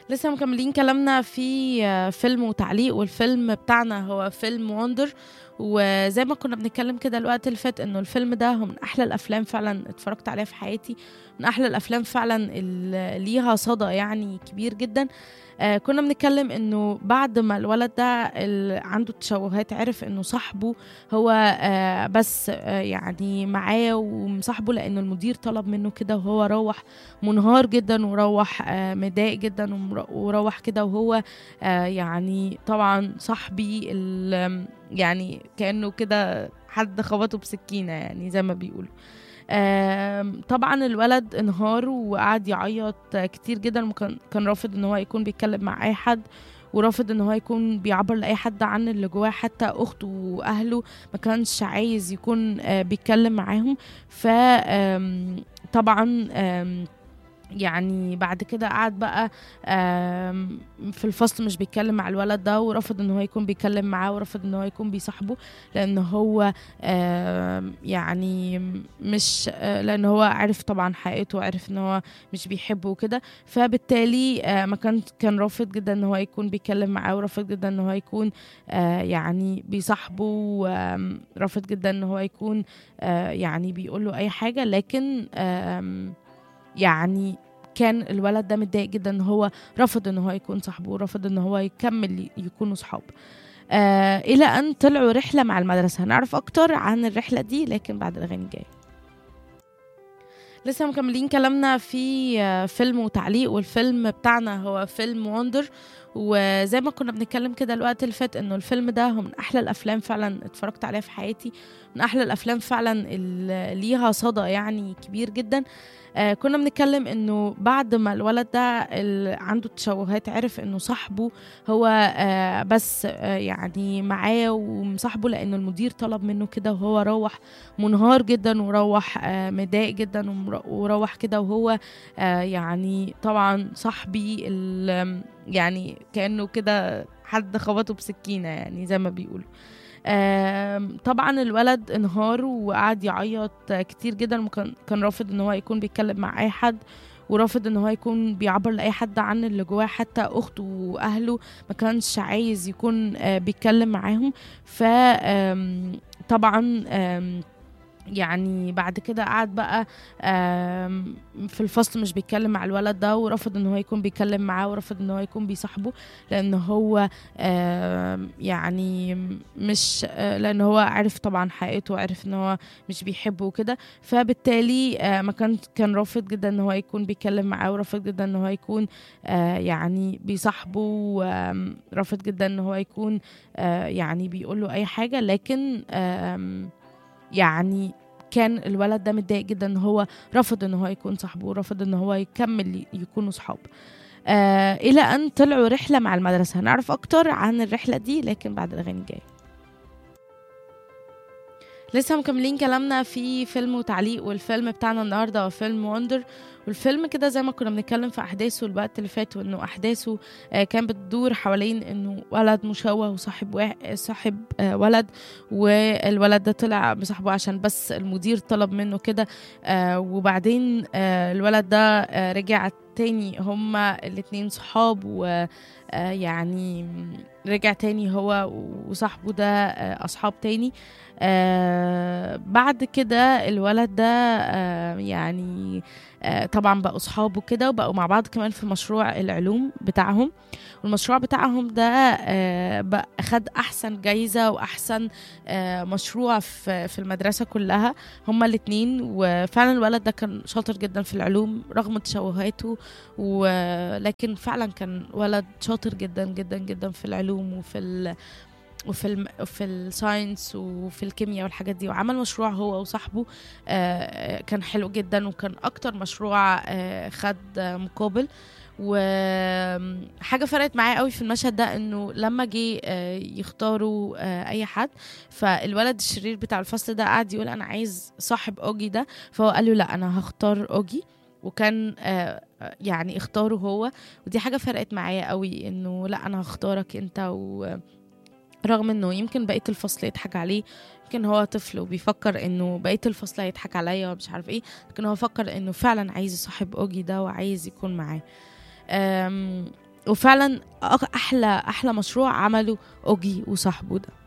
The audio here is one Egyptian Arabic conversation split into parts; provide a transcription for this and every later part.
لسه مكملين كلامنا في آه، فيلم وتعليق والفيلم بتاعنا هو فيلم وندر وزي ما كنا بنتكلم كده الوقت اللي فات انه الفيلم ده هو من احلى الافلام فعلا اتفرجت عليها في حياتي من احلى الافلام فعلا اللي ليها صدى يعني كبير جدا آه كنا بنتكلم انه بعد ما الولد ده اللي عنده تشوهات عرف انه صاحبه هو آه بس آه يعني معاه ومصاحبه لانه المدير طلب منه كده وهو روح منهار جدا وروح آه مضايق جدا ومر- وروح كده وهو آه يعني طبعا صاحبي ال- يعني كانه كده حد خبطه بسكينه يعني زي ما بيقولوا آم، طبعا الولد انهار وقعد يعيط كتير جدا وكان كان رافض ان هو يكون بيتكلم مع اي حد ورافض ان هو يكون بيعبر لاي حد عن اللي جواه حتى اخته واهله ما كانش عايز يكون آه، بيتكلم معاهم ف آم، طبعا آم، يعني بعد كده قعد بقى آم، في الفصل مش بيتكلم مع الولد ده ورفض ان هو يكون بيتكلم معاه ورفض ان هو يكون بيصاحبه لان هو آم، يعني مش آه، لان هو عرف طبعا حقيقته وعرف ان هو مش بيحبه وكده فبالتالي آه، ما كان كان رافض جدا ان هو يكون بيتكلم معاه ورافض جدا ان هو يكون آه، يعني بيصاحبه ورافض جدا ان هو يكون آه، يعني بيقول له اي حاجه لكن آم، يعني كان الولد ده متضايق جدا ان هو رفض ان هو يكون صاحبه ورفض ان هو يكمل يكونوا صحاب آه الى ان طلعوا رحله مع المدرسه هنعرف اكتر عن الرحله دي لكن بعد الاغاني الجايه لسه مكملين كلامنا في آه، فيلم وتعليق والفيلم بتاعنا هو فيلم وندر وزي ما كنا بنتكلم كده الوقت اللي فات انه الفيلم ده هو من احلى الافلام فعلا اتفرجت عليها في حياتي من احلى الافلام فعلا اللي ليها صدى يعني كبير جدا آه كنا بنتكلم انه بعد ما الولد ده اللي عنده تشوهات عرف انه صاحبه هو آه بس آه يعني معاه ومصاحبه لانه المدير طلب منه كده وهو روح منهار جدا وروح آه مضايق جدا ومر- وروح كده وهو آه يعني طبعا صاحبي ال- يعني كانه كده حد خبطه بسكينه يعني زي ما بيقولوا آم، طبعا الولد انهار وقعد يعيط كتير جدا وكان كان رافض ان هو يكون بيتكلم مع اي حد ورافض ان هو يكون بيعبر لاي حد عن اللي جواه حتى اخته واهله ما كانش عايز يكون آه، بيتكلم معاهم ف آم، طبعا آم، يعني بعد كده قعد بقى آم، في الفصل مش بيتكلم مع الولد ده ورفض ان هو يكون بيتكلم معاه ورفض ان هو يكون بيصاحبه لان هو آم، يعني مش آه، لان هو عرف طبعا حقيقته وعرف ان هو مش بيحبه وكده فبالتالي آه، ما كان كان رافض جدا ان هو يكون بيتكلم معاه ورافض جدا ان هو يكون آه، يعني بيصاحبه ورافض جدا ان هو يكون آه، يعني بيقول له اي حاجه لكن آم، يعني كان الولد ده متضايق جدا ان هو رفض ان هو يكون صاحبه ورفض ان هو يكمل يكونوا صحاب آه الى ان طلعوا رحله مع المدرسه هنعرف اكتر عن الرحله دي لكن بعد الاغاني الجايه لسه مكملين كلامنا في فيلم وتعليق والفيلم بتاعنا النهارده هو فيلم وندر والفيلم كده زي ما كنا بنتكلم في احداثه الوقت اللي فات وانه احداثه آه كان بتدور حوالين انه ولد مشوه وصاحب واحد صاحب آه ولد والولد ده طلع بصاحبه عشان بس المدير طلب منه كده آه وبعدين آه الولد ده آه رجع تاني هما الاتنين صحاب ويعني رجع تاني هو وصاحبه ده آه أصحاب تاني آه بعد كده الولد ده آه يعني آه طبعا بقوا صحابه كده وبقوا مع بعض كمان في مشروع العلوم بتاعهم والمشروع بتاعهم ده آه بقى خد احسن جايزه واحسن آه مشروع في في المدرسه كلها هما الاتنين وفعلا الولد ده كان شاطر جدا في العلوم رغم تشوهاته ولكن فعلا كان ولد شاطر جدا جدا جدا في العلوم وفي ال وفي الم... في الساينس وفي الكيمياء والحاجات دي وعمل مشروع هو وصاحبه آه كان حلو جدا وكان اكتر مشروع آه خد آه مقابل وحاجة فرقت معايا قوي في المشهد ده انه لما جه آه، يختاروا آه، اي حد فالولد الشرير بتاع الفصل ده قعد يقول انا عايز صاحب اوجي ده فهو قال له لا انا هختار اوجي وكان آه، يعني اختاره هو ودي حاجة فرقت معايا قوي انه لا انا هختارك انت و رغم انه يمكن بقيه الفصل يضحك عليه يمكن هو طفل وبيفكر انه بقيه الفصل هيضحك عليا ومش عارف ايه لكن هو فكر انه فعلا عايز يصاحب اوجي ده وعايز يكون معاه أم، وفعلا أك- احلى احلى مشروع عمله اوجي وصاحبه ده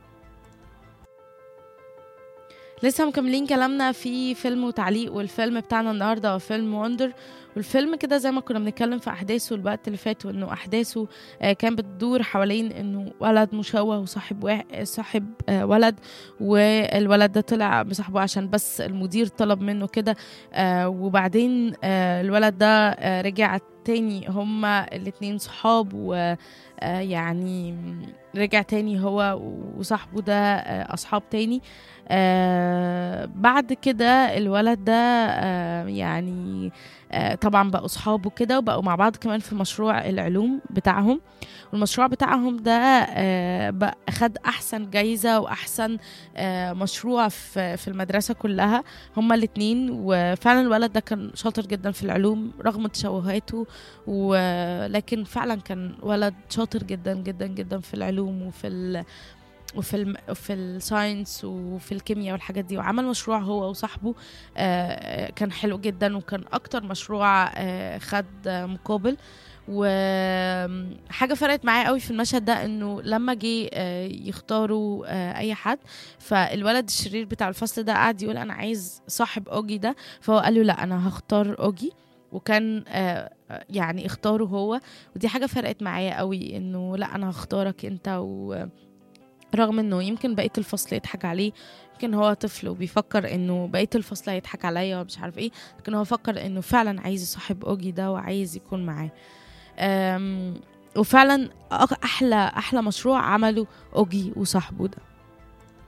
لسه مكملين كلامنا في فيلم وتعليق والفيلم بتاعنا النهارده هو فيلم وندر والفيلم كده زي ما كنا بنتكلم في احداثه الوقت اللي فات وانه احداثه آه، كان بتدور حوالين انه ولد مشوه وصاحب واحد صاحب آه، ولد والولد ده طلع بصاحبه عشان بس المدير طلب منه كده آه، وبعدين آه، الولد ده آه، رجع تاني هما الاتنين صحاب ويعني رجع تاني هو وصاحبه ده آه، اصحاب تاني آه بعد كده الولد ده آه يعني آه طبعا بقوا صحابه كده وبقوا مع بعض كمان في مشروع العلوم بتاعهم والمشروع بتاعهم ده آه بقى خد احسن جايزه واحسن آه مشروع في في المدرسه كلها هما الاتنين وفعلا الولد ده كان شاطر جدا في العلوم رغم تشوهاته ولكن فعلا كان ولد شاطر جدا جدا جدا في العلوم وفي ال وفي الم... في الساينس وفي الكيمياء والحاجات دي وعمل مشروع هو وصاحبه آه كان حلو جدا وكان اكتر مشروع آه خد آه مقابل وحاجه فرقت معايا قوي في المشهد ده انه لما جه آه يختاروا آه اي حد فالولد الشرير بتاع الفصل ده قعد يقول انا عايز صاحب اوجي ده فهو قال له لا انا هختار اوجي وكان آه يعني اختاره هو ودي حاجه فرقت معايا قوي انه لا انا هختارك انت و رغم انه يمكن بقيه الفصل يضحك عليه يمكن هو طفل وبيفكر انه بقيه الفصل هيضحك عليا ومش عارف ايه لكن هو فكر انه فعلا عايز يصاحب اوجي ده وعايز يكون معاه أم، وفعلا أك- احلى احلى مشروع عمله اوجي وصاحبه ده